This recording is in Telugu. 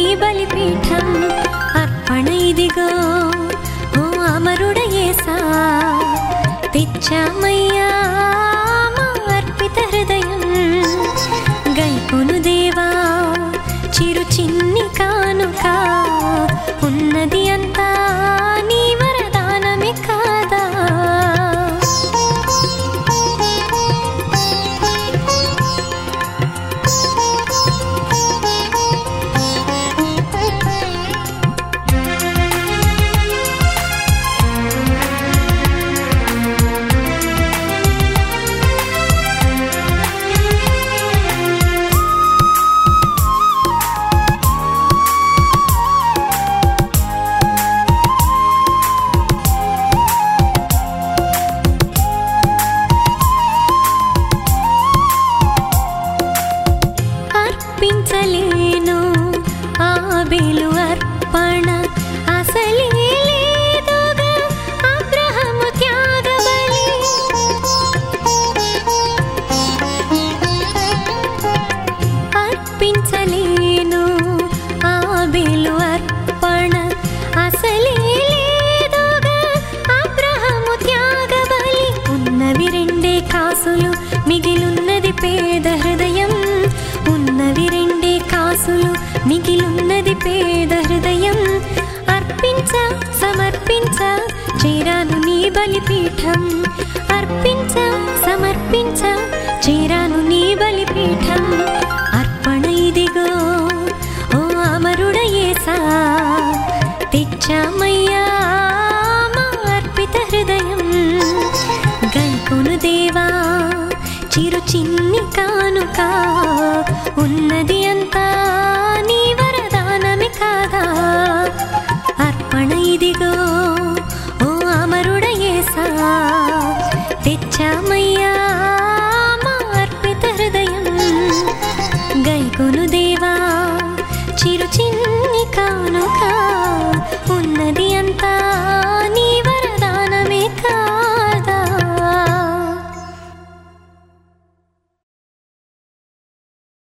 బలిపీఠం అర్పణ ఇదిగో ఓ అమరుడయేసా తెచ్చామయ్యా మా అర్పిత హృదయం గైకొను దేవా చిరు చిన్ని కానుక ఉన్నది అంతా నీ వరదానమే కాదా అర్పించలేను ఆబేలు అర్పణ అసలే లేదుగా అబ్రహము త్యాగబలి అర్పించలేను ఆబేలు అర్పణ అసలే లేదుగా అబ్రహము త్యాగబలి ఉన్నవి రెండే కాసులు మిగిలున్నది పేద హృదయం ఉన్నవి రెండే కాసులు మిగిలున్నది పేద హృదయం అర్పించ సమర్పించ చేరాను నీ బలిపీఠం అర్పించ సమర్పించ చేరాను నీ బలిపీఠం అర్పణ ఇదిగో ఓ అమరుడయేసా తెచ్చామయ్యా మా అర్పిత హృదయం గైకొను దేవా చిరు చిన్ని కానుక ఉన్నది అంతా నీ వరదానమే కాదా అర్పణ ఇదిగో ఓ అమరుడయేసా తెచ్చామయ్యా మా అర్పిత హృదయం గైకొను దేవా చిరు